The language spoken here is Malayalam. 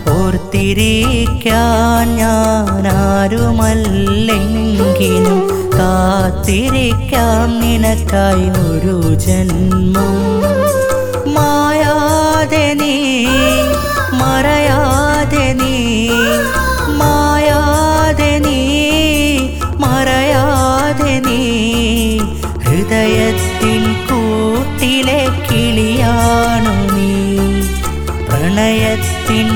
ഓർത്തിരിക്കാൻ ഞാൻ ആരുമല്ലെങ്കിലും കാത്തിരിക്കാം നിനക്കായി ഒരു ജന്മം മായാതെ നീ മറയാതെ നീ മായാതെ നീ മറയാതെ നീ ഹൃദയത്തിൻ കൂട്ടിലെ കിളിയാണു നീ പ്രണയത്തിൻ